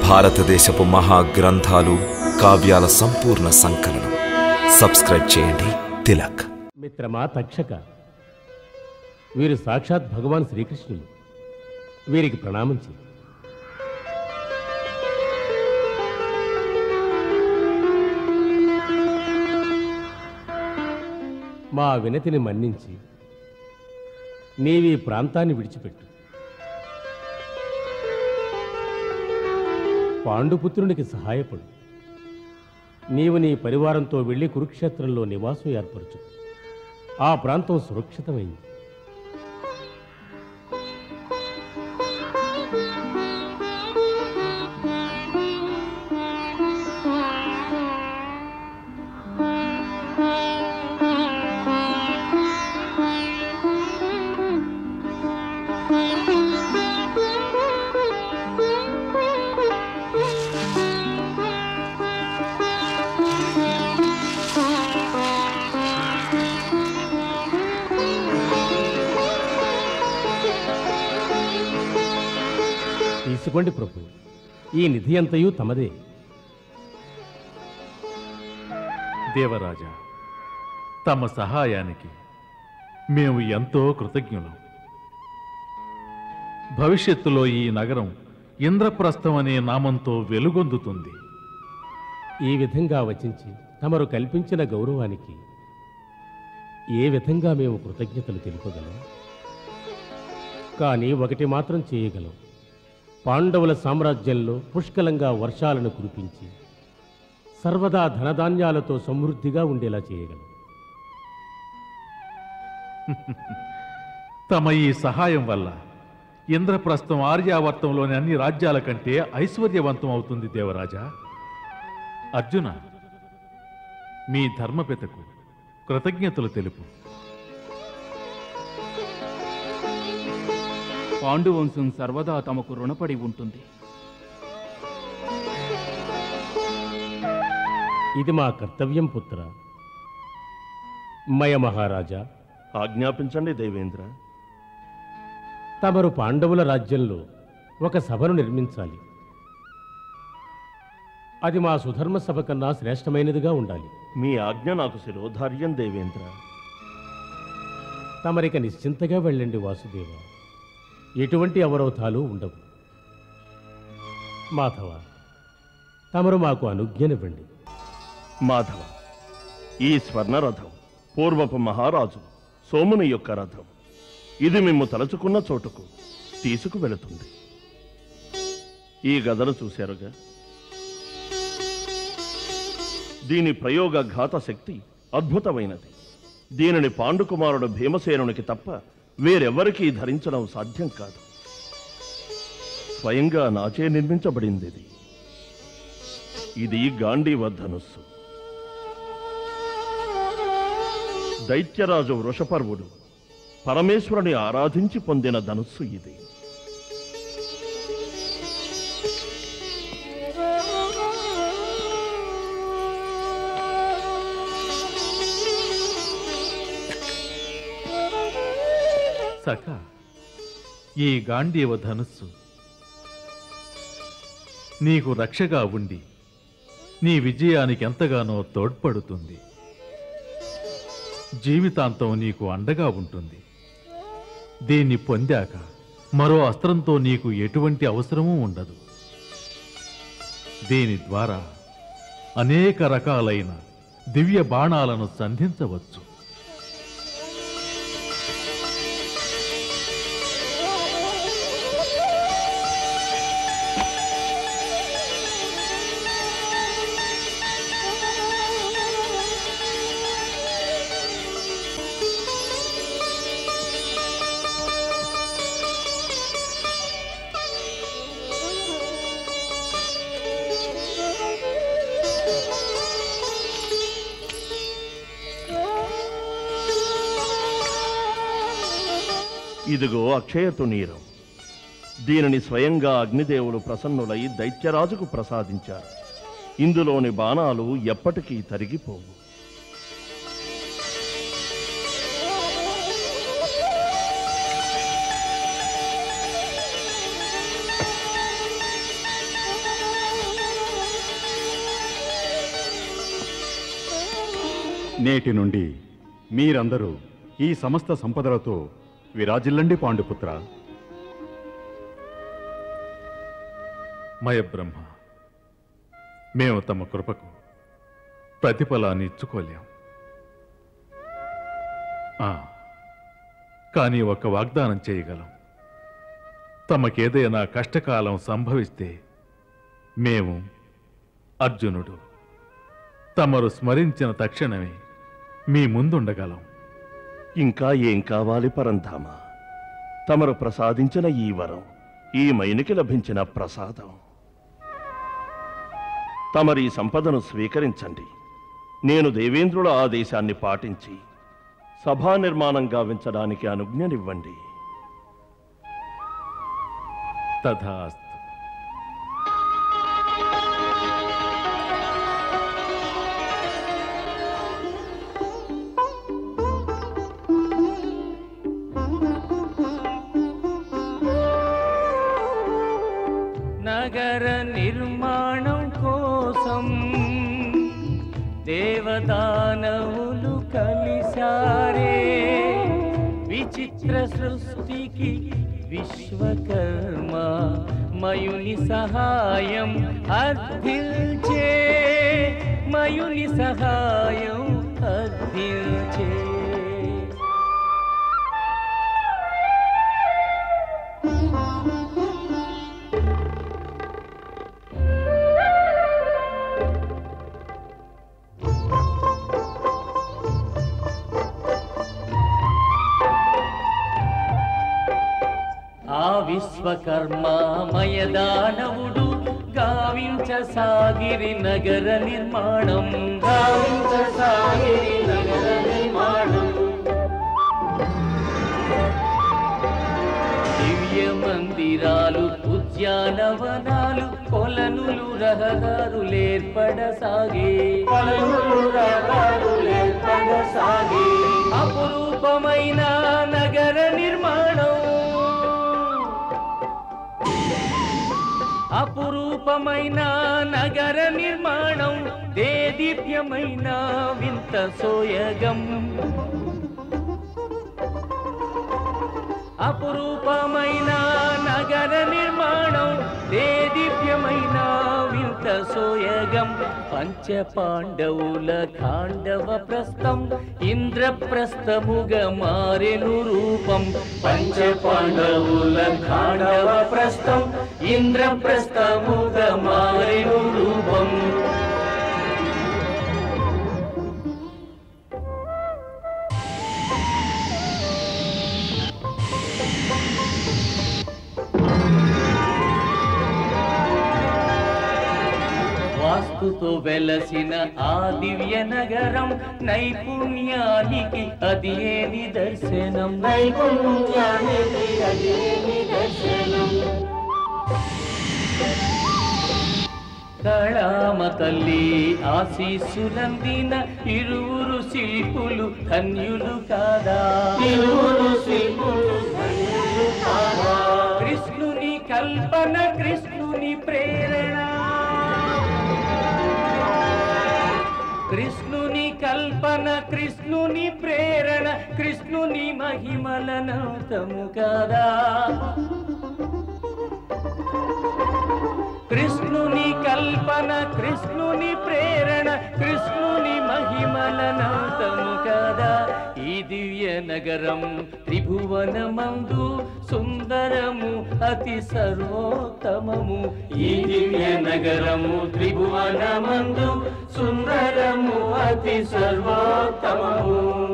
భారతదేశపు మహా గ్రంథాలు కావ్యాల సంపూర్ణ సంకలనం సబ్స్క్రైబ్ చేయండి తిలక్ మిత్రమా తక్షక వీరు సాక్షాత్ భగవాన్ శ్రీకృష్ణులు వీరికి ప్రణామం చేయి మా వినతిని మన్నించి నీవీ ప్రాంతాన్ని విడిచిపెట్టు పాండుపుత్రునికి సహాయపడు నీవు నీ పరివారంతో వెళ్ళి కురుక్షేత్రంలో నివాసం ఏర్పరచు ఆ ప్రాంతం సురక్షితమైంది తీసుకోండి ప్రభు ఈ నిధి అంతయు తమదే దేవరాజా తమ సహాయానికి మేము ఎంతో కృతజ్ఞులం భవిష్యత్తులో ఈ నగరం ఇంద్రప్రస్థం అనే నామంతో వెలుగొందుతుంది ఈ విధంగా వచించి తమరు కల్పించిన గౌరవానికి ఏ విధంగా మేము కృతజ్ఞతలు తెలుపగలం కానీ ఒకటి మాత్రం చేయగలం పాండవుల సామ్రాజ్యంలో పుష్కలంగా వర్షాలను కురిపించి సర్వదా ధనధాన్యాలతో సమృద్ధిగా ఉండేలా చేయగలం తమ ఈ సహాయం వల్ల ఇంద్రప్రస్థం ఆర్యావర్తంలోని అన్ని రాజ్యాల కంటే ఐశ్వర్యవంతం అవుతుంది దేవరాజా అర్జున మీ ధర్మపితకు కృతజ్ఞతలు తెలుపు పాండువంశం సర్వదా తమకు రుణపడి ఉంటుంది ఇది మా కర్తవ్యం పుత్ర మయ మహారాజా ఆజ్ఞాపించండి దేవేంద్ర తమరు పాండవుల రాజ్యంలో ఒక సభను నిర్మించాలి అది మా సుధర్మ సభ కన్నా శ్రేష్టమైనదిగా ఉండాలి మీ ఆజ్ఞ నాకు శిరోధార్యం దేవేంద్ర తమరిక నిశ్చింతగా వెళ్ళండి వాసుదేవ ఎటువంటి అవరోధాలు ఉండవు మాధవ తమరు మాకు అనుజ్ఞనివ్వండి మాధవ ఈ స్వర్ణరథం పూర్వపు మహారాజు సోముని యొక్క రథం ఇది మేము తలుచుకున్న చోటుకు తీసుకువెళుతుంది ఈ గదను చూశారుగా దీని ప్రయోగ ఘాత శక్తి అద్భుతమైనది దీనిని పాండుకుమారుడు భీమసేనునికి తప్ప వేరెవ్వరికీ ధరించడం సాధ్యం కాదు స్వయంగా నాచే నిర్మించబడింది ఇది ఇది గాంధీవ ధనుస్సు దైత్యరాజు వృషపర్వుడు పరమేశ్వరుని ఆరాధించి పొందిన ధనుస్సు ఇది సఖ ఈ గాంధీవ ధనుస్సు నీకు రక్షగా ఉండి నీ విజయానికి ఎంతగానో తోడ్పడుతుంది జీవితాంతం నీకు అండగా ఉంటుంది దీన్ని పొందాక మరో అస్త్రంతో నీకు ఎటువంటి అవసరమూ ఉండదు దీని ద్వారా అనేక రకాలైన దివ్య బాణాలను సంధించవచ్చు ఇదిగో అక్షయతు నీరం దీనిని స్వయంగా అగ్నిదేవులు ప్రసన్నులై దైత్యరాజుకు ప్రసాదించారు ఇందులోని బాణాలు ఎప్పటికీ తరిగిపోవు నేటి నుండి మీరందరూ ఈ సమస్త సంపదలతో విరాజిల్లండి పాండుపుత్ర మయబ్రహ్మ మేము తమ కృపకు ప్రతిఫలాన్ని ఇచ్చుకోలేం ఆ, కానీ ఒక వాగ్దానం చేయగలం తమకేదైనా కష్టకాలం సంభవిస్తే మేము అర్జునుడు తమరు స్మరించిన తక్షణమే మీ ముందుండగలం ఇంకా ఏం కావాలి పరంధామ తమరు ప్రసాదించిన ఈ వరం ఈ మైనికి లభించిన ప్రసాదం తమరి ఈ సంపదను స్వీకరించండి నేను దేవేంద్రుల ఆదేశాన్ని పాటించి సభా నిర్మాణం గావించడానికి అనుజ్ఞనివ్వండి తథాస్తు నగర నిర్మాణం కోసం దేవదానవులు కలిసారే విచిత్ర సృష్టికి విశ్వకర్మ మయుని సహాయం అర్థించే మయుని సహాయం అర్థించే ఆ విశ్వకర్మమయదానవుడు గావించ సాగిరి నగర నిర్మాణం గావించ సాగిరి నగర నిర్మాణం దివ్య మందిరాలు ఉద్యానవనాలు కొలనులు రహదారులేర్పడసాగే కొలనులు రహదారులేర్పడసాగే అపురూపమైన నగర నిర్మాణం అపురూపమైన నగర నిర్మాణం దేదీప్యమైన వింత సోయగం అపురూపమైన నగర నిర్మాణం దేదీప్యమైన వింత సోయగం పంచ పాండవుల ఖాండవ ప్రస్థం ఇంద్రప్రస్థముగా మారెను రూపం పంచ పాండవుల ఖాండవ ప్రస్థం ఇంద్రప్రస్థముగా మారెను రూపం వాస్తుతో వెలసిన ఆ దివ్య నగరం నైపుణ్యానికి అది ఏ నిదర్శనం నైపుణ్యానికి అది ఏ నిదర్శనం కళామ తల్లి ఆశీస్సులందిన ఇరువురు శిల్పులు ధన్యులు కాదా ఇరువురు శిల్పులు ధన్యులు కాదా కృష్ణుని కల్పన కృష్ణుని ప్రేరణ కృష్ణుని కల్పన కృష్ణుని ప్రేరణ కృష్ణుని మహిమలనతము కదా కృష్ణుని కల్పన కృష్ణుని ప్రేరణ కృష్ణుని మహిమలనంతము కదా ఈ దివ్య నగరం త్రిభువనమందు సుందరము అతి సర్వోత్తమము ఈ దివ్య నగరము త్రిభువనమందు సుందరము అతి సర్వోత్తమము